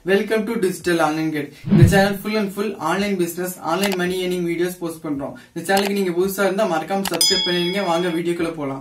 welcome to digital online gate இந்த channel full and full online business online money earning videos post பண்றோம் இந்த சேனலுக்கு நீங்க புதுசா இருந்தா மறக்காம சப்ஸ்கிரைப் பண்ணிருங்க வாங்க வீடியோக்குள்ள போலாம்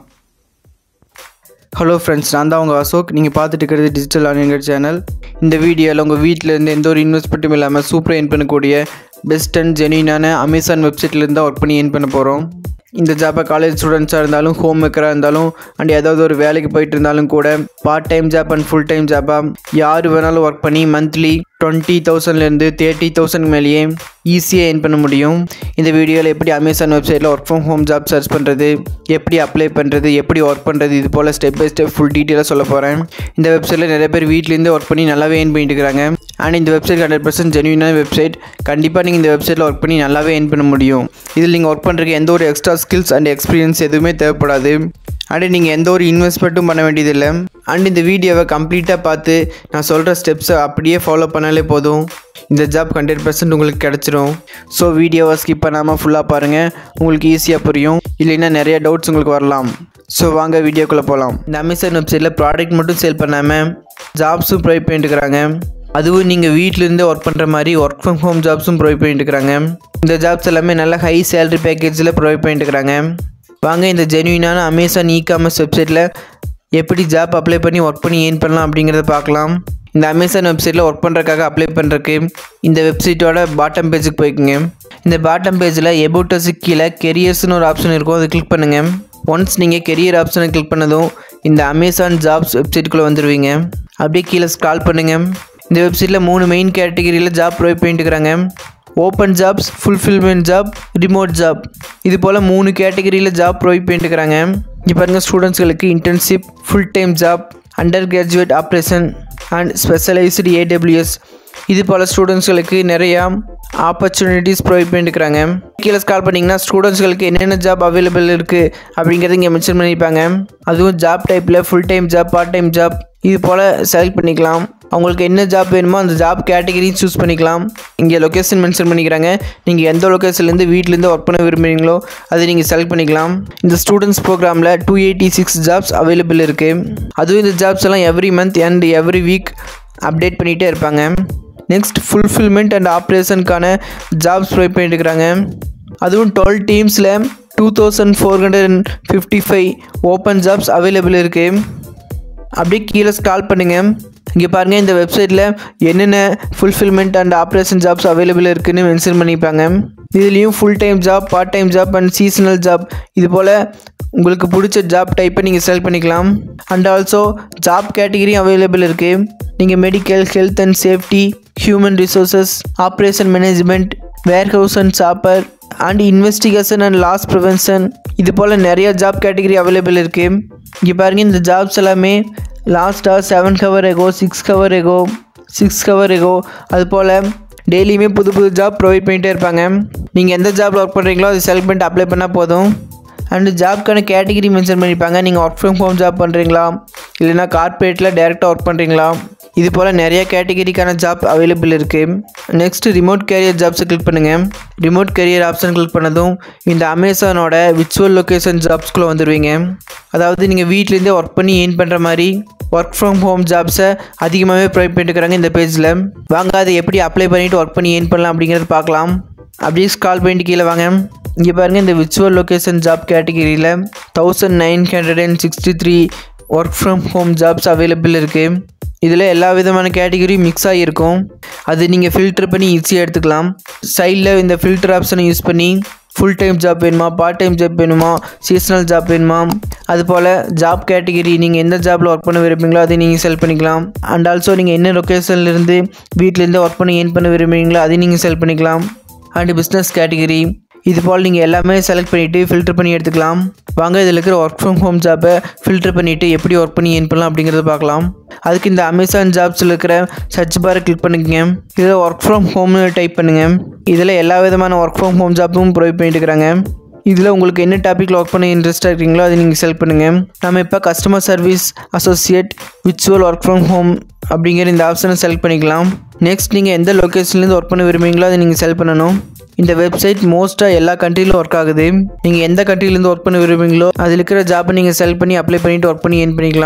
ஹலோ ஃப்ரெண்ட்ஸ் நான் தான் உங்கள் அசோக் நீங்கள் பார்த்துட்டு இருக்கிறது டிஜிட்டல் ஆன்லைன் சேனல் இந்த வீடியோவில் உங்கள் வீட்டில் இருந்து எந்த ஒரு இன்வெஸ்ட்மெண்ட்டும் இல்லாமல் சூப்பராக ஏர்ன் பண்ணக்கூடிய பெஸ்ட் அண்ட் ஜெனியூனான அமேசான் வெப்சைட்லேருந்து தான் ஒர்க் பண்ணி ஏர்ன் பண்ண போகிறோம் இந்த ஜாப்பை காலேஜ் ஸ்டூடெண்ட்ஸாக இருந்தாலும் ஹோம் மேக்கராக இருந்தாலும் அண்ட் ஏதாவது ஒரு வேலைக்கு போயிட்டு இருந்தாலும் கூட part time job and full time ஜாப்பாக யார் வேணாலும் ஒர்க் பண்ணி மந்த்லி டுவெண்ட்டி தௌசண்ட்லேருந்து தேர்ட்டி தௌசண்ட் மேலேயே ஈஸியாக ஏர்ன் பண்ண முடியும் இந்த வீடியோவில் எப்படி அமேசான் வெப்சைட்டில் work from home job search பண்ணுறது எப்படி அப்ளை பண்ணுறது எப்படி ஒர்க் பண்ணுறது இது போல் ஸ்டெப் பை ஸ்டெப் ஃபுல் டீட்டெயிலாக சொல்ல போகிறேன் இந்த வெப்சைட்டில் நிறைய பேர் வீட்லேருந்து ஒர்க் பண்ணி நல்லாவே ஏர்ன் பண்ணிட்டு இருக்காங்க அண்ட் இந்த வெப்சைட் ஹண்ட்ரட் பர்சன்ட் ஜென்யூனான வெப்சைட் கண்டிப்பாக நீங்கள் இந்த வெப்சைட்டில் ஒர்க் பண்ணி நல்லாவே ஏர்ன் பண்ண முடியும் இதில் நீங்கள் ஒர்க் பண்ணுறதுக்கு எந்த ஒரு எக்ஸ்ட்ரா ஸ்கில்ஸ் அண்ட் எக்ஸ்பீரியன்ஸ் எதுவுமே தேவைப்படாது அண்ட் நீங்கள் எந்த ஒரு இன்வெஸ்ட்மெண்ட்டும் பண்ண வேண்டியதில்லை அண்ட் இந்த வீடியோவை கம்ப்ளீட்டாக பார்த்து நான் சொல்கிற ஸ்டெப்ஸை அப்படியே ஃபாலோ பண்ணாலே போதும் இந்த ஜாப் ஹண்ட்ரட் பர்சன்ட் உங்களுக்கு கிடச்சிரும் ஸோ வீடியோவை ஸ்கிப் பண்ணாமல் ஃபுல்லாக பாருங்கள் உங்களுக்கு ஈஸியாக புரியும் இல்லைன்னா நிறைய டவுட்ஸ் உங்களுக்கு வரலாம் ஸோ வாங்க வீடியோக்குள்ளே போகலாம் இந்த அமேசான் வெப்சைட்டில் ப்ராடக்ட் மட்டும் சேல் பண்ணாமல் ஜாப்ஸும் ப்ரொவைட் பண்ணிட்டு இருக்கிறாங்க அதுவும் நீங்கள் வீட்டிலேருந்தே ஒர்க் பண்ணுற மாதிரி ஒர்க் ஃப்ரம் ஹோம் ஜாப்ஸும் ப்ரொவைட் பண்ணிட்டு இருக்கிறாங்க இந்த ஜாப்ஸ் எல்லாமே நல்ல ஹை சேலரி பேக்கேஜில் ப்ரொவைட் பண்ணிட்டு இருக்கிறாங்க வாங்க இந்த ஜென்யூனான அமேசான் இ காமர்ஸ் வெப்சைட்டில் எப்படி ஜாப் அப்ளை பண்ணி ஒர்க் பண்ணி ஏர்ன் பண்ணலாம் அப்படிங்கிறத பார்க்கலாம் இந்த அமேசான் வெப்சைட்டில் ஒர்க் பண்ணுறதுக்காக அப்ளை பண்ணுறதுக்கு இந்த வெப்சைட்டோட பாட்டம் பேஜுக்கு போய்க்குங்க இந்த பாட்டம் பேஜில் எபோட்டஸுக்கு கீழே கெரியர்ஸ்னு ஒரு ஆப்ஷன் இருக்கும் அதை கிளிக் பண்ணுங்கள் ஒன்ஸ் நீங்கள் கெரியர் ஆப்ஷனை கிளிக் பண்ணதும் இந்த அமேசான் ஜாப்ஸ் வெப்சைட்டுக்குள்ளே வந்துடுவீங்க அப்படியே கீழே ஸ்க்ரால் பண்ணுங்கள் இந்த வெப்சைட்டில் மூணு மெயின் கேட்டகரியில் ஜாப் ப்ரொவைட் பண்ணிட்டு இருக்கிறாங்க open jobs fulfilment job remote job இது போல் மூணு கேட்டகரியில் ஜாப் ப்ரொவைட் பண்ணிட்டு இருக்கிறாங்க இங்கே பாருங்கள் ஸ்டூடெண்ட்ஸ்களுக்கு internship full time job undergraduate operation and specialised AWS இது போல் ஸ்டூடெண்ட்ஸ்களுக்கு நிறையா ஆப்பர்ச்சுனிட்டிஸ் ப்ரொவைட் பண்ணிட்டுருக்காங்க கீழே ஸ்கால் பண்ணிங்கன்னா ஸ்டூடெண்ட்ஸ்களுக்கு என்னென்ன ஜாப் அவைலபிள் இருக்குது அப்படிங்கிறத இங்கே மென்ஷன் பண்ணியிருப்பாங்க அதுவும் ஜாப் டைப்பில் full time job part time job இது போல் செலக்ட் பண்ணிக்கலாம் அவங்களுக்கு என்ன ஜாப் வேணுமோ அந்த ஜாப் கேட்டகரி சூஸ் பண்ணிக்கலாம் இங்கே லொக்கேஷன் மென்ஷன் பண்ணிக்கிறாங்க நீங்கள் எந்த லொக்கேஷன்லேருந்து வீட்டிலேருந்து ஒர்க் பண்ண விரும்புகிறீங்களோ அதை நீங்கள் செலக்ட் பண்ணிக்கலாம் இந்த ஸ்டூடெண்ட்ஸ் ப்ரோக்ராமில் two eighty six jobs available இருக்குது அதுவும் இந்த ஜாப்ஸ் எல்லாம் every month and every week update பண்ணிகிட்டே இருப்பாங்க நெக்ஸ்ட் ஃபுல்ஃபில்மெண்ட் அண்ட் ஆப்ரேஷனுக்கான ஜாப்ஸ் ப்ரொவைட் பண்ணிட்டு இருக்கிறாங்க அதுவும் டுவெல் டீம்ஸில் two thousand four hundred and fifty five open jobs available இருக்குது அப்படியே கீழே ஸ்கால் பண்ணுங்கள் இங்கே பாருங்கள் இந்த வெப்சைட்டில் என்னென்ன fulfilment and operation jobs available இருக்குதுன்னு மென்ஷன் பண்ணியிருப்பாங்க இதுலேயும் full time job part time job and seasonal job இது போல் உங்களுக்கு பிடிச்ச ஜாப் டைப்பை நீங்கள் செலக்ட் பண்ணிக்கலாம் அண்ட் ஆல்சோ ஜாப் கேட்டகிரியும் அவைலபிள் இருக்குது நீங்கள் medical health and safety human resources operation management warehouse and shopper and investigation and loss prevention இது போல் நிறைய ஜாப் கேட்டகிரி அவைலபிள் இருக்குது இங்கே பாருங்கள் இந்த ஜாப்ஸ் எல்லாமே லாஸ்ட்டாக seven hour ago six hour ago six hour ago அது போல் டெய்லியுமே புது புது ஜாப் ப்ரொவைட் பண்ணிகிட்டே இருப்பாங்க நீங்கள் எந்த ஜாப்பில் ஒர்க் பண்ணுறீங்களோ அது செலக்ட் பண்ணிட்டு அப்ளை பண்ணால் போதும் அண்டு ஜாப்க்கான கேட்டகிரி மென்ஷன் பண்ணியிருப்பாங்க நீங்கள் ஒர்க் ஃப்ரம் ஹோம் ஜாப் பண்ணுறீங்களா இல்லைனா கார்ப்பரேட்டில் டேரெக்டாக ஒர்க் பண்ணுறீங்களா இது போல் நிறைய கேட்டகிரிக்கான ஜாப் அவைலபிள் இருக்குது நெக்ஸ்ட் ரிமோட் கேரியர் ஜாப்ஸை கிளிக் பண்ணுங்கள் ரிமோட் கேரியர் ஆப்ஷன் கிளிக் பண்ணதும் இந்த அமேசானோட விர்ச்சுவல் லொக்கேஷன் ஜாப்ஸ்குள்ளே வந்துடுவீங்க அதாவது நீங்கள் வீட்லேருந்தே ஒர்க் பண்ணி ஏர்ன் பண்ணுற மாதிரி ஒர்க் ஃப்ரம் ஹோம் ஜாப்ஸை அதிகமாகவே ப்ரொவைட் பண்ணிட்டுருக்காங்க இந்த பேஜில் வாங்க அதை எப்படி அப்ளை பண்ணிவிட்டு ஒர்க் பண்ணி ஏர்ன் பண்ணலாம் அப்படிங்கிறத பார்க்கலாம் அப்படியே ஸ்கால் பண்ணிட்டு கீழே வாங்க இங்கே பாருங்கள் இந்த விர்ச்சுவல் லொக்கேஷன் ஜாப் கேட்டகிரியில் thousand nine hundred and sixty three work from home jobs available இருக்குது இதில் எல்லா விதமான கேட்டகிரியும் மிக்ஸ் ஆகியிருக்கும் அது நீங்கள் ஃபில்டர் பண்ணி ஈஸியாக எடுத்துக்கலாம் சைடில் இந்த ஃபில்டர் ஆப்ஷனை யூஸ் பண்ணி ஃபுல் டைம் ஜாப் வேணுமா பார்ட் டைம் ஜாப் வேணுமா சீசனல் ஜாப் வேணுமா அது போல் ஜாப் கேட்டகிரி நீங்கள் எந்த ஜாப்பில் ஒர்க் பண்ண விரும்புறீங்களோ அதை நீங்கள் செலக்ட் பண்ணிக்கலாம் அண்ட் ஆல்சோ நீங்கள் என்ன லொக்கேஷன்லேருந்து வீட்டிலேருந்து ஒர்க் பண்ணி ஏர்ன் பண்ண விரும்புறீங்களோ அதை நீங்கள் செலக்ட் பண்ணிக்கலாம் அண்டு பிஸ்னஸ் கேட்டகிரி இது போல் நீங்கள் எல்லாமே செலக்ட் பண்ணிவிட்டு ஃபில்டர் பண்ணி எடுத்துக்கலாம் வாங்க இதில் இருக்கிற ஒர்க் ஃப்ரம் ஹோம் ஜாப்பை ஃபில்டர் பண்ணிவிட்டு எப்படி ஒர்க் பண்ணி ஏன் பண்ணலாம் அப்படிங்கிறத பார்க்கலாம் அதுக்கு இந்த அமேசான் ஜாப்ஸில் இருக்கிற சர்ச் பாரை கிளிக் பண்ணிக்கங்க இதில் ஒர்க் ஃப்ரம் ஹோம்னு டைப் பண்ணுங்கள் இதில் எல்லா விதமான ஒர்க் ஃப்ரம் ஹோம் ஜாப்பும் ப்ரொவைட் பண்ணிட்டு இருக்கிறாங்க இதில் உங்களுக்கு என்ன டாப்பிக்கில் ஒர்க் பண்ண இன்ட்ரெஸ்ட்டாக இருக்கீங்களோ அதை நீங்கள் செலக்ட் பண்ணுங்கள் நம்ம இப்போ customer service associate virtual work from home அப்படிங்கிற இந்த ஆப்ஷனை செலக்ட் பண்ணிக்கலாம் நெக்ஸ்ட் நீங்கள் எந்த லொக்கேஷன்லேருந்து ஒர்க் பண்ண விரும்புறீங்களோ அதை நீங்கள் செலக்ட் பண்ணணும் இந்த வெப்சைட் மோஸ்ட்டாக எல்லா கண்ட்ரிலும் ஒர்க் ஆகுது நீங்கள் எந்த கண்ட்ரிலேருந்து ஒர்க் பண்ண விரும்புறீங்களோ அதில் இருக்கிற ஜாப்பை நீங்கள் செலக்ட் பண்ணி அப்ளை பண்ணிவிட்டு ஒர்க் பண்ணி ஏன் பண்ணிக்கலாம்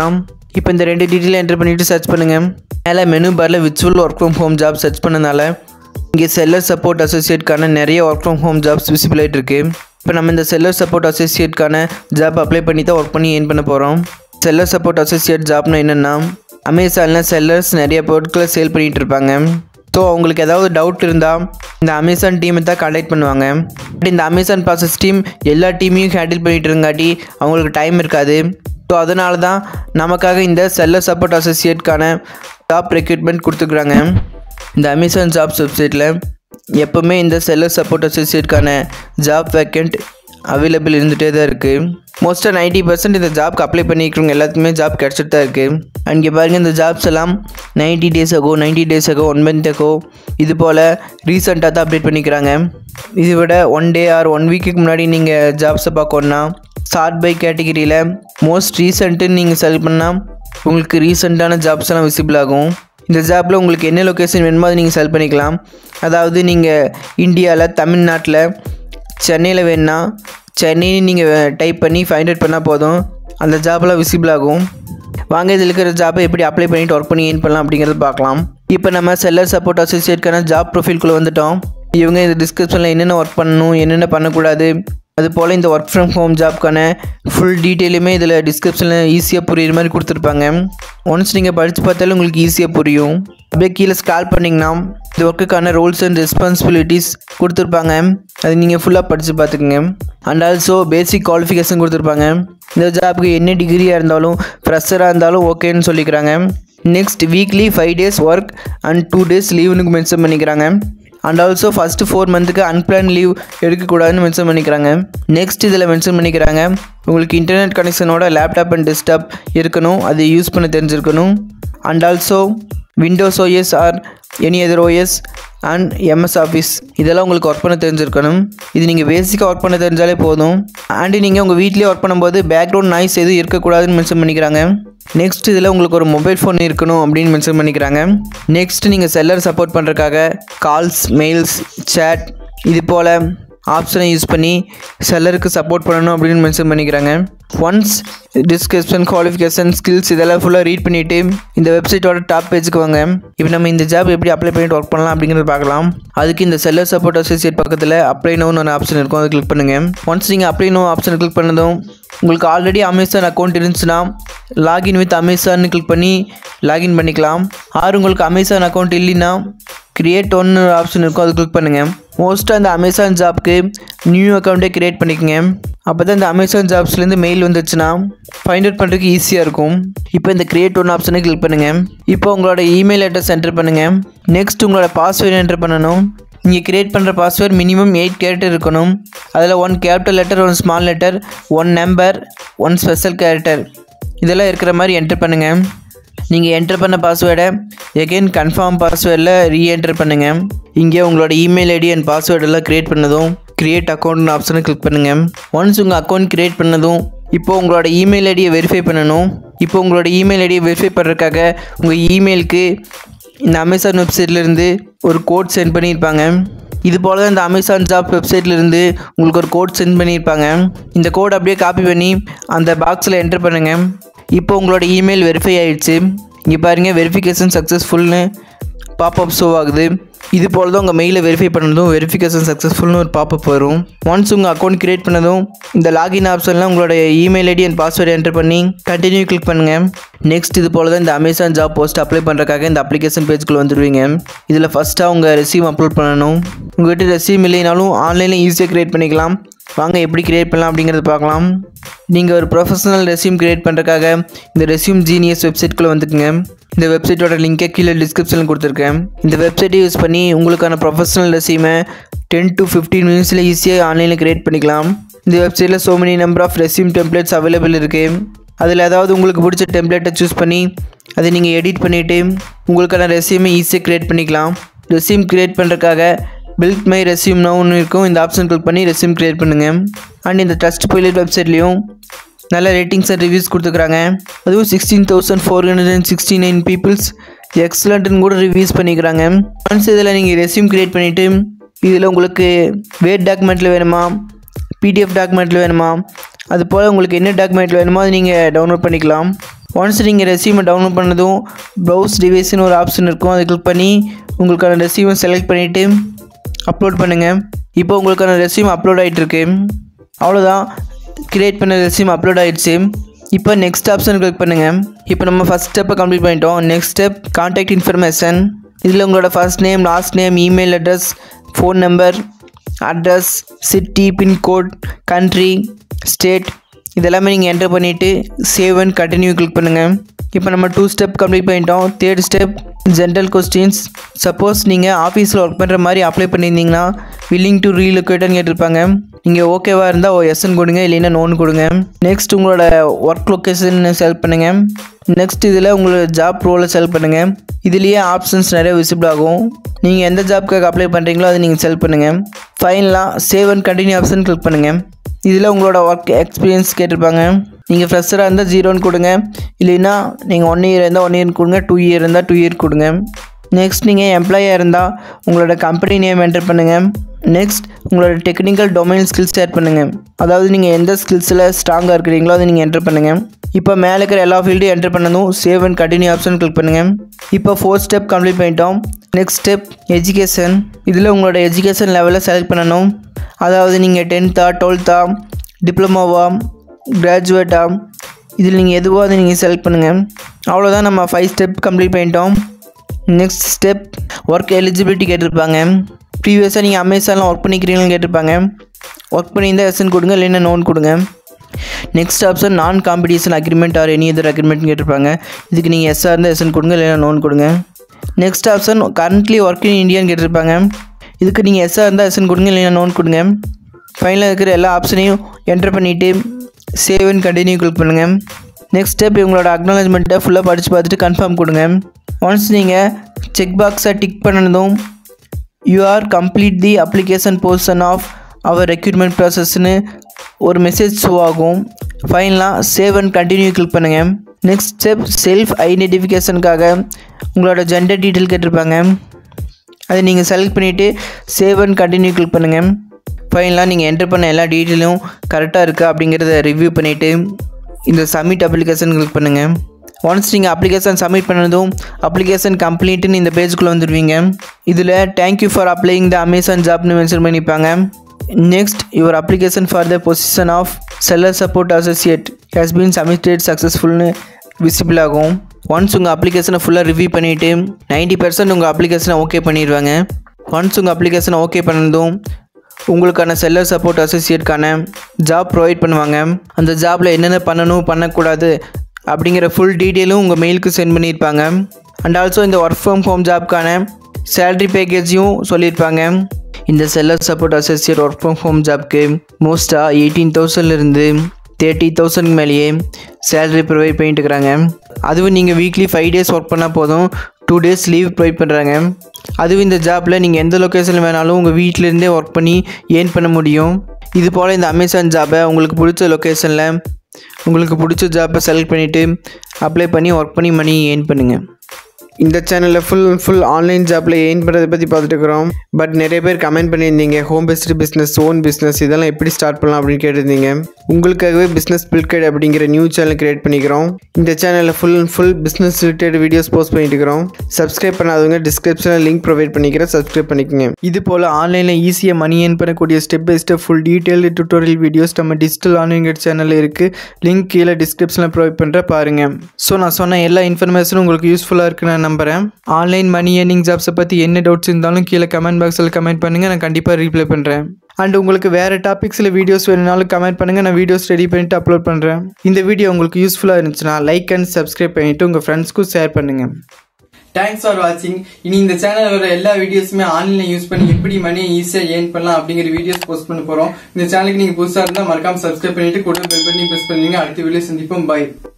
இப்போ இந்த ரெண்டு டீட்டெயில் என்டர் பண்ணிவிட்டு சர்ச் பண்ணுங்கள் மேலே மெனு பாரில் virtual work from home job search பண்ணனால இங்கே செல்லர் சப்போர்ட் அசோசியேட்கான நிறைய work from home jobs visible ஆகிட்டு இருக்கு இப்போ நம்ம இந்த செல்லர் சப்போர்ட் அசோசியேட்கான ஜாப் அப்ளை பண்ணி தான் ஒர்க் பண்ணி ஏன் பண்ண போகிறோம் செல்லர் சப்போர்ட் அசோசியேட் ஜாப்னா என்னென்னா அமேசானில் செல்லர்ஸ் நிறைய பொருட்களை சேல் பண்ணிகிட்டு இருப்பாங்க ஸோ அவங்களுக்கு ஏதாவது டவுட் இருந்தால் இந்த அமேசான் டீமை தான் கான்டாக்ட் பண்ணுவாங்க பட் இந்த அமேசான் ப்ராசஸ் டீம் எல்லா டீமையும் ஹேண்டில் பண்ணிட்டு இருங்காட்டி அவங்களுக்கு டைம் இருக்காது ஸோ அதனால தான் நமக்காக இந்த செல்லர் சப்போர்ட் அசோசியேட்கான ஜாப் ரெக்ரூட்மெண்ட் கொடுத்துக்குறாங்க இந்த அமேசான் ஜாப்ஸ் வெப்சைட்டில் எப்போவுமே இந்த செல்லர் சப்போர்ட் அசோசியேட்கான ஜாப் வேக்கண்ட் அவைலபிள் இருந்துகிட்டே தான் இருக்குது மோஸ்ட்டாக நைன்ட்டி பர்சன்ட் இந்த ஜாப்க்கு அப்ளை பண்ணிக்கிறவங்க எல்லாத்துக்குமே ஜாப் கிடச்சிட்டு தான் இருக்குது அண்ட் இங்கே பாருங்கள் இந்த ஜாப்ஸ் எல்லாம் ninety days ago ninety days ago one month ago இது போல் ரீசெண்டாக தான் அப்டேட் பண்ணிக்கிறாங்க இதை விட ஒன் டே ஆர் ஒன் வீக்குக்கு முன்னாடி நீங்கள் ஜாப்ஸை பார்க்கணுன்னா ஸ்டார்ட் பை கேட்டகிரியில் மோஸ்ட் ரீசெண்ட்டுன்னு நீங்கள் செலக்ட் பண்ணால் உங்களுக்கு ரீசெண்டான ஜாப்ஸ் எல்லாம் விசிபிள் ஆகும் இந்த ஜாப்பில் உங்களுக்கு என்ன லொக்கேஷன் வேணுமோ அதை நீங்கள் செலக்ட் பண்ணிக்கலாம் அதாவது நீங்கள் இந்தியாவில் தமிழ்நாட்டில் சென்னையில் வேணுன்னா சென்னைன்னு நீங்கள் டைப் பண்ணி ஃபைண்ட் அவுட் பண்ணால் போதும் அந்த ஜாப்லாம் விசிபிள் ஆகும் வாங்க இதில் இருக்கிற ஜாப்பை எப்படி அப்ளை பண்ணிட்டு ஒர்க் பண்ணி ஏன் பண்ணலாம் அப்படிங்கிறத பார்க்கலாம் இப்போ நம்ம செல்லர் சப்போர்ட் அசோசியேட்கான ஜாப் ப்ரொஃபைல்குள்ளே வந்துட்டோம் இவங்க இந்த டிஸ்கிரிப்ஷனில் என்னென்ன ஒர்க் பண்ணணும் என்னென்ன பண்ணக்கூடாது அது போல் இந்த ஒர்க் ஃப்ரம் ஹோம் ஜாப்க்கான ஃபுல் டீட்டெயிலுமே இதில் டிஸ்கிரிப்ஷனில் ஈஸியாக புரியுற மாதிரி கொடுத்துருப்பாங்க ஒன்ஸ் நீங்கள் படித்து பார்த்தாலும் உங்களுக்கு ஈஸியாக புரியும் அப்படியே கீழே ஸ்கால் பண்ணிங்கன்னா இந்த ஒர்க்குக்கான ரோல்ஸ் அண்ட் ரெஸ்பான்சிபிலிட்டிஸ் கொடுத்துருப்பாங்க அது நீங்கள் ஃபுல்லாக படித்து பார்த்துக்குங்க அண்ட் ஆல்சோ பேசிக் குவாலிஃபிகேஷன் கொடுத்துருப்பாங்க இந்த ஜாப்புக்கு என்ன டிகிரியாக இருந்தாலும் ஃப்ரெஷராக இருந்தாலும் ஓகேன்னு சொல்லிக்கிறாங்க next weekly five days work and two days லீவுன்னு மென்ஷன் பண்ணிக்கிறாங்க அண்ட் ஆல்சோ ஃபஸ்ட்டு ஃபோர் மந்த்துக்கு அன்பிளான் லீவ் எடுக்கக்கூடாதுன்னு மென்ஷன் பண்ணிக்கிறாங்க நெக்ஸ்ட் இதில் மென்ஷன் பண்ணிக்கிறாங்க உங்களுக்கு இன்டர்நெட் கனெக்ஷனோட லேப்டாப் அண்ட் டெஸ்க்டாப் இருக்கணும் அதை யூஸ் பண்ண தெரிஞ்சிருக்கணும் and also windows OS or any other OS and MS office இதெல்லாம் உங்களுக்கு ஒர்க் பண்ண தெரிஞ்சிருக்கணும் இது நீங்கள் பேசிக்காக ஒர்க் பண்ண தெரிஞ்சாலே போதும் அண்டு நீங்கள் உங்கள் வீட்லேயே ஒர்க் பண்ணும்போது பேக்ரவுண்ட் நாய்ஸ் எதுவும் இருக்கக்கூடாதுன்னு மென்ஷன் பண்ணிக்கிறாங்க நெக்ஸ்ட் இதில் உங்களுக்கு ஒரு மொபைல் ஃபோன் இருக்கணும் அப்படின்னு மென்ஷன் பண்ணிக்கிறாங்க நெக்ஸ்ட் நீங்கள் செல்லர் சப்போர்ட் பண்ணுறதுக்காக கால்ஸ் மெயில்ஸ் சேட் இது போல் ஆப்ஷனை யூஸ் பண்ணி செல்லருக்கு சப்போர்ட் பண்ணணும் அப்படின்னு மென்ஷன் பண்ணிக்கிறாங்க ஒன்ஸ் டிஸ்கிரிப்ஷன் குவாலிஃபிகேஷன் ஸ்கில்ஸ் இதெல்லாம் ஃபுல்லாக ரீட் பண்ணிவிட்டு இந்த வெப்சைட்டோட டாப் பேஜுக்கு வாங்க இப்போ நம்ம இந்த ஜாப் எப்படி அப்ளை பண்ணிட்டு ஒர்க் பண்ணலாம் அப்படிங்கிறத பார்க்கலாம் அதுக்கு இந்த செல்லர் சப்போர்ட் அசோசியேட் பக்கத்தில் அப்ளை நோன்னு ஒரு ஆப்ஷன் இருக்கும் அதை கிளிக் பண்ணுங்கள் ஒன்ஸ் நீங்கள் அப்ளை நோ ஆப்ஷன் கிளிக் பண்ணதும் உங்களுக்கு ஆல்ரெடி அமேசான் அக்கௌண்ட் இருந்துச்சுன்னா லாகின் வித் அமேசான்னு கிளிக் பண்ணி லாகின் பண்ணிக்கலாம் ஆறு உங்களுக்கு அமேசான் அக்கௌண்ட் இல்லைன்னா கிரியேட் ஒன்று ஆப்ஷன் இருக்கும் அது கிளிக் பண்ணுங்கள் மோஸ்ட்டாக இந்த அமேசான் ஜாப்க்கு நியூ அக்கௌண்ட்டே கிரியேட் பண்ணிக்கங்க அப்போ தான் இந்த அமேசான் ஜாப்ஸ்லேருந்து மெயில் வந்துச்சுன்னா ஃபைண்ட் அவுட் பண்ணுறதுக்கு ஈஸியாக இருக்கும் இப்போ இந்த கிரியேட் ஒன் ஆப்ஷனை கிளிக் பண்ணுங்கள் இப்போ உங்களோட இமெயில் அட்ரஸ் என்டர் பண்ணுங்கள் நெக்ஸ்ட் உங்களோட பாஸ்வேர்டு என்டர் பண்ணணும் நீங்கள் கிரியேட் பண்ணுற பாஸ்வேர்ட் மினிமம் எயிட் கேரக்டர் இருக்கணும் அதில் one capital letter one small letter one number one special character இதெல்லாம் இருக்கிற மாதிரி என்டர் பண்ணுங்கள் நீங்கள் என்டர் பண்ண பாஸ்வேர்டை எகைன் கன்ஃபார்ம் பாஸ்வேர்டில் ரீஎன்டர் பண்ணுங்கள் இங்கே உங்களோட இமெயில் ஐடி அண்ட் பாஸ்வேர்டு எல்லாம் க்ரியேட் பண்ணதும் க்ரியேட் அக்கௌண்ட் ஆப்ஷனை கிளிக் பண்ணுங்கள் ஒன்ஸ் உங்கள் அக்கௌண்ட் க்ரியேட் பண்ணதும் இப்போ உங்களோட இமெயில் ஐடியை வெரிஃபை பண்ணணும் இப்போ உங்களோட இமெயில் ஐடியை வெரிஃபை பண்ணுறதுக்காக உங்கள் இமெயிலுக்கு இந்த அமேசான் வெப்சைட்லேருந்து ஒரு கோட் சென்ட் பண்ணியிருப்பாங்க இது போல் தான் இந்த அமேசான் ஜாப் வெப்சைட்லேருந்து உங்களுக்கு ஒரு கோட் சென்ட் பண்ணியிருப்பாங்க இந்த கோட் அப்படியே காப்பி பண்ணி அந்த பாக்ஸில் என்டர் பண்ணுங்கள் இப்போ உங்களோட இமெயில் வெரிஃபை ஆயிடுச்சு இங்கே பாருங்கள் வெரிஃபிகேஷன் சக்ஸஸ்ஃபுல்னு பாப்அப் ஷோ ஆகுது இது போல் தான் உங்கள் மெயிலை வெரிஃபை பண்ணதும் வெரிஃபிகேஷன் சக்ஸஸ்ஃபுல்னு ஒரு பாப்அப் வரும் ஒன்ஸ் உங்கள் அக்கௌண்ட் கிரியேட் பண்ணதும் இந்த லாகின் ஆப்ஷனில் உங்களோட email ID and password enter பண்ணி கண்டினியூ கிளிக் பண்ணுங்கள் நெக்ஸ்ட் இது போல் தான் இந்த அமேசான் ஜாப் போஸ்ட் அப்ளை பண்ணுறதுக்காக இந்த அப்ளிகேஷன் பேஜ்க்குள்ளே வந்துடுவீங்க இதில் ஃபஸ்ட்டாக உங்கள் ரெசியூம் அப்லோட் பண்ணணும் உங்கள்கிட்ட ரெசியூம் இல்லைனாலும் ஆன்லைனில் ஈஸியாக க்ரியேட் பண்ணிக்கலாம் வாங்க எப்படி க்ரியேட் பண்ணலாம் அப்படிங்கிறத பார்க்கலாம் நீங்கள் ஒரு ப்ரொஃபஷனல் ரெசியூம் க்ரியேட் பண்ணுறதுக்காக இந்த ரெசியூம் ஜீனியஸ் வெப்சைட்குள்ளே வந்துக்குங்க இந்த வெப்சைட்டோட லிங்கை கீழே டிஸ்கிரிப்ஷனில் கொடுத்துருக்கேன் இந்த வெப்சைட்டை யூஸ் பண்ணி உங்களுக்கான ப்ரொஃபஷனல் ரெசியூமை டென் டு ஃபிஃப்டீன் மினிட்ஸில் ஈஸியாக ஆன்லைனில் க்ரியேட் பண்ணிக்கலாம் இந்த வெப்சைட்டில் so many number of resume templates available இருக்குது அதில் ஏதாவது உங்களுக்கு பிடிச்ச டெம்ப்ளேட்டை சூஸ் பண்ணி அதை நீங்கள் எடிட் பண்ணிவிட்டு உங்களுக்கான ரெசியூமை ஈஸியாக க்ரியேட் பண்ணிக்கலாம் ரெசியூம் க்ரியேட் பண்ணுறதுக்காக பில்ட் மை ரெசியூம் ஒன்று இருக்கும் இந்த ஆப்ஷன் கிளிக் பண்ணி ரெசியூம் க்ரியேட் பண்ணுங்கள் அண்ட் இந்த ட்ரஸ்ட் பைலட் வெப்சைட்லேயும் நல்ல ரேட்டிங்ஸ் அண்ட் ரிவ்யூஸ் கொடுத்துருக்காங்க அதுவும் sixteen thousand four hundred and sixty nine peoples எக்ஸலண்ட்னு கூட ரிவ்யூஸ் பண்ணிக்கிறாங்க ஒன்ஸ் இதில் நீங்கள் ரெசியூம் க்ரியேட் பண்ணிவிட்டு இதில் உங்களுக்கு வேட் டாக்குமெண்ட்டில் வேணுமா பிடிஎஃப் டாக்குமெண்ட்டில் வேணுமா அது போல் உங்களுக்கு என்ன டாக்குமெண்ட்டில் வேணுமோ அதை நீங்கள் டவுன்லோட் பண்ணிக்கலாம் ஒன்ஸ் நீங்கள் ரெசியூமை டவுன்லோட் பண்ணதும் ப்ரௌஸ் டிவைஸ்னு ஒரு ஆப்ஷன் இருக்கும் அதை கிளிக் பண்ணி உங்களுக்கான ரெசியூமை செலக்ட் பண்ணிவிட்டு அப்லோட் பண்ணுங்கள் இப்போ உங்களுக்கான ரெசியூம் அப்லோட் ஆகிட்டு இருக்கு அவ்வளோதான் கிரியேட் பண்ண ரெசியூம் அப்லோட் ஆகிடுச்சு இப்போ நெக்ஸ்ட் ஆப்ஷன் கிளிக் பண்ணுங்கள் இப்போ நம்ம ஃபஸ்ட் ஸ்டெப்பை கம்ப்ளீட் பண்ணிட்டோம் நெக்ஸ்ட் ஸ்டெப் கான்டாக்ட் இன்ஃபர்மேஷன் இதில் உங்களோட first name last name email address phone number address city pincode country state இதெல்லாமே நீங்கள் என்டர் பண்ணிவிட்டு சேவ் அண்ட் கண்டினியூ கிளிக் பண்ணுங்கள் இப்போ நம்ம டூ ஸ்டெப் கம்ப்ளீட் பண்ணிட்டோம் third step general questions suppose நீங்கள் ஆஃபீஸில் ஒர்க் பண்ணுற மாதிரி அப்ளை பண்ணியிருந்தீங்கன்னா வில்லிங் டு ரீலொக்கேட்னு கேட்டிருப்பாங்க நீங்கள் ஓகேவாக இருந்தால் ஓ எஸ்என் கொடுங்க இல்லைன்னா நோன் கொடுங்க நெக்ஸ்ட் உங்களோட ஒர்க் லொக்கேஷன் செலக்ட் பண்ணுங்கள் நெக்ஸ்ட் இதில் உங்களோட ஜாப் ரோலை செலக்ட் பண்ணுங்கள் இதுலேயே ஆப்ஷன்ஸ் நிறைய விசிபிள் ஆகும் நீங்கள் எந்த ஜாப்க்காக அப்ளை பண்ணுறீங்களோ அதை நீங்கள் செலக்ட் பண்ணுங்கள் ஃபைனலாக save and continue option click பண்ணுங்கள் இதில் உங்களோட ஒர்க் எக்ஸ்பீரியன்ஸ் கேட்டிருப்பாங்க நீங்கள் ஃப்ரெஷராக இருந்தால் ஜீரோன்னு கொடுங்க இல்லைன்னா நீங்கள் ஒன் இயர் இருந்தால் ஒன் இயர் கொடுங்க டூ இயர் இருந்தால் டூ இயர் கொடுங்க நெக்ஸ்ட் நீங்கள் எம்ப்ளாயாக இருந்தால் உங்களோட கம்பெனி நேம் என்டர் பண்ணுங்கள் நெக்ஸ்ட் உங்களோட டெக்னிக்கல் டொமைன் ஸ்கில்ஸ் ஆட் பண்ணுங்கள் அதாவது நீங்கள் எந்த ஸ்கில்ஸில் ஸ்ட்ராங்காக இருக்கிறீங்களோ அதை நீங்கள் என்டர் பண்ணுங்கள் இப்போ மேலே இருக்கிற எல்லா ஃபீல்டும் என்டர் பண்ணதும் save and continue option click பண்ணுங்கள் இப்போ ஃபோர்த் ஸ்டெப் கம்ப்ளீட் பண்ணிட்டோம் நெக்ஸ்ட் ஸ்டெப் எஜுகேஷன் இதில் உங்களோட எஜுகேஷன் லெவலில் செலக்ட் பண்ணணும் அதாவது நீங்கள் டென்த்தா டுவெல்த்தா டிப்ளமோவா கிராஜுவேட்டா இதில் நீங்கள் எதுவோ அதை நீங்கள் செலக்ட் பண்ணுங்கள் அவ்வளோதான் நம்ம ஃபைவ் ஸ்டெப் கம்ப்ளீட் பண்ணிட்டோம் நெக்ஸ்ட் ஸ்டெப் ஒர்க் எலிஜிபிலிட்டி கேட்டிருப்பாங்க ப்ரீவியஸாக நீங்கள் அமேசானில் ஒர்க் பண்ணிக்கிறீங்கன்னு கேட்டிருப்பாங்க ஒர்க் பண்ணியிருந்தால் எஸ்என் கொடுங்க இல்லைன்னா நோன் கொடுங்க next option non competition agreement or any other agreement கேட்டிருப்பாங்க இதுக்கு நீங்கள் எஸ்ஸாக இருந்தால் எஸ்என் கொடுங்க இல்லைன்னா நோன் கொடுங்க next option currently work in இந்தியான்னு கேட்டிருப்பாங்க இதுக்கு நீங்கள் எஸ்ஸாக இருந்தால் எஸ்என் கொடுங்க இல்லைன்னா நோன் கொடுங்க ஃபைனலாக இருக்கிற எல்லா ஆப்ஷனையும் என்டர் பண்ணிவிட்டு சேவ் அண்ட் கண்டினியூ கிளிக் பண்ணுங்கள் நெக்ஸ்ட் ஸ்டெப் இவங்களோட அக்னாலஜ்மெண்ட்டை ஃபுல்லாக படித்து பார்த்துட்டு கன்ஃபார்ம் கொடுங்க ஒன்ஸ் நீங்கள் செக் பாக்ஸை டிக் பண்ணதும் you are complete the application portion of our recruitment ப்ராசஸ்னு ஒரு மெசேஜ் ஷோ ஆகும் ஃபைனலாக சேவ் அண்ட் கண்டினியூ கிளிக் பண்ணுங்கள் நெக்ஸ்ட் ஸ்டெப் செல்ஃப் ஐடென்டிஃபிகேஷனுக்காக உங்களோட ஜெண்டர் டீட்டெயில் கேட்டிருப்பாங்க அதை நீங்கள் செலக்ட் பண்ணிவிட்டு சேவ் அண்ட் கண்டினியூ கிளிக் பண்ணுங்கள் ஃபைனலாக நீங்கள் என்டர் பண்ண எல்லா டீட்டெயிலும் கரெக்டாக இருக்கா அப்படிங்கிறத ரிவ்யூ பண்ணிவிட்டு இந்த சப்மிட் அப்ளிகேஷன் கிளிக் பண்ணுங்கள் ஒன்ஸ் நீங்கள் அப்ளிகேஷன் சப்மிட் பண்ணதும் அப்ளிகேஷன் கம்ப்ளீட்டுன்னு இந்த பேஜுக்குள்ளே வந்துடுவீங்க இதில் thank you for applying the Amazon ஜாப்னு மென்ஷன் பண்ணிப்பாங்க next your application for the position of seller support associate has been submitted சக்ஸஸ்ஃபுல்னு விசிபிள் ஆகும் ஒன்ஸ் உங்கள் அப்ளிகேஷனை ஃபுல்லாக ரிவ்யூ பண்ணிவிட்டு நைன்ட்டி பர்சன்ட் உங்கள் அப்ளிகேஷனை ஓகே பண்ணிடுவாங்க ஒன்ஸ் உங்கள் அப்ளிகேஷனை ஓகே பண்ணதும் உங்களுக்கான செல்லர் சப்போர்ட் அசோசியேட்கான ஜாப் ப்ரொவைட் பண்ணுவாங்க அந்த ஜாபில் என்னென்ன பண்ணணும் பண்ணக்கூடாது அப்படிங்கிற ஃபுல் டீட்டெயிலும் உங்கள் மெயிலுக்கு சென்ட் பண்ணியிருப்பாங்க அண்ட் ஆல்சோ இந்த ஒர்க் ஃப்ரம் ஹோம் ஜாப்க்கான சேலரி பேக்கேஜையும் சொல்லியிருப்பாங்க இந்த seller support associate work from home ஜாப்க்கு மோஸ்ட்டாக எயிட்டீன் தௌசண்ட்லேருந்து தேர்ட்டி தௌசண்ட் மேலேயே சேலரி ப்ரொவைட் பண்ணிட்டு இருக்கிறாங்க அதுவும் நீங்கள் வீக்லி ஃபைவ் டேஸ் ஒர்க் பண்ணால் போதும் டூ டேஸ் லீவ் ப்ரொவைட் பண்ணுறாங்க அதுவும் இந்த ஜாப்பில் நீங்கள் எந்த லொக்கேஷனில் வேணாலும் உங்கள் வீட்டிலேருந்தே ஒர்க் பண்ணி ஏர்ன் பண்ண முடியும் இது போல் இந்த அமேசான் ஜாப்பை உங்களுக்கு பிடிச்ச லொக்கேஷனில் உங்களுக்கு பிடிச்ச ஜாப்பை செலக்ட் பண்ணிவிட்டு அப்ளை பண்ணி ஒர்க் பண்ணி மணி ஏர்ன் பண்ணுங்கள் இந்த சேனலில் ஃபுல் ஃபுல் ஆன்லைன் ஜாப்பில் எயின் பண்ணுறதை பற்றி பார்த்துட்டு இருக்கிறோம் பட் நிறைய பேர் கமெண்ட் பண்ணியிருந்தீங்க home based business own business இதெல்லாம் எப்படி ஸ்டார்ட் பண்ணலாம் அப்படின்னு கேட்டிருந்தீங்க உங்களுக்காகவே பிஸ்னஸ் பில்கட் அப்படிங்கிற நியூ சேனல் கிரியேட் பண்ணிக்கிறோம் இந்த சேனலில் full and full business related videos post பண்ணிட்டு இருக்கிறோம் சப்ஸ்கிரைப் பண்ணாதவங்க டிஸ்கிரிப்ஷனில் லிங்க் ப்ரொவைட் பண்ணிக்கிறேன் சப்ஸ்கிரைப் பண்ணிக்கோங்க இது போல் ஆன்லைனில் ஈஸியாக மணி ஏர்ன் பண்ணக்கூடிய step by step full detailed tutorial videos நம்ம டிஜிட்டல் ஆன்லைன் சேனலில் இருக்குது லிங்க் கீழே டிஸ்கிரிப்ஷனில் ப்ரொவைட் பண்ணுற பாருங்கள் ஸோ நான் சொன்ன எல்லா இன்ஃபர்மேஷனும் உங்களுக்கு யூஸ்ஃபுல்லாக இருக்குன்னு நான் நம்புகிறேன் ஆன்லைன் மணி ஏர்னிங் ஜாப்ஸை பற்றி என்ன டவுட்ஸ் இருந்தாலும் கீழே கமெண்ட் பாக்ஸில் கமெண்ட் பண்ணுங்கள் நான் கண்டிப்பாக ரீப்ளை பண்ணுறேன் அண்ட் உங்களுக்கு வேறு டாபிக்ஸில் வீடியோஸ் வேணுனாலும் கமெண்ட் பண்ணுங்கள் நான் வீடியோஸ் ரெடி பண்ணிவிட்டு அப்லோட் பண்ணுறேன் இந்த வீடியோ உங்களுக்கு யூஸ்ஃபுல்லாக இருந்துச்சுன்னா லைக் அண்ட் சப்ஸ்கிரைப் பண்ணிவிட்டு உங்கள் ஃப்ரெண்ட்ஸ்க்கும் ஷேர் பண்ணுங்கள் தேங்க்ஸ் ஃபார் வாட்சிங் இனி இந்த சேனல் வர எல்லா வீடியோஸுமே ஆன்லைன்ல யூஸ் பண்ணி எப்படி மணி ஈஸியா ஏர்ன் பண்ணலாம் அப்படிங்கிற வீடியோஸ் போஸ்ட் பண்ண போறோம் இந்த சேனலுக்கு நீங்க புதுசா இருந்தா மறக்காம சப்ஸ்கிரைப் பண்ணிட்டு கூட பெல் பண்ணி பிரஸ் பண்ணுங்க அடுத்த வீடியோ சந்திப்போம் பை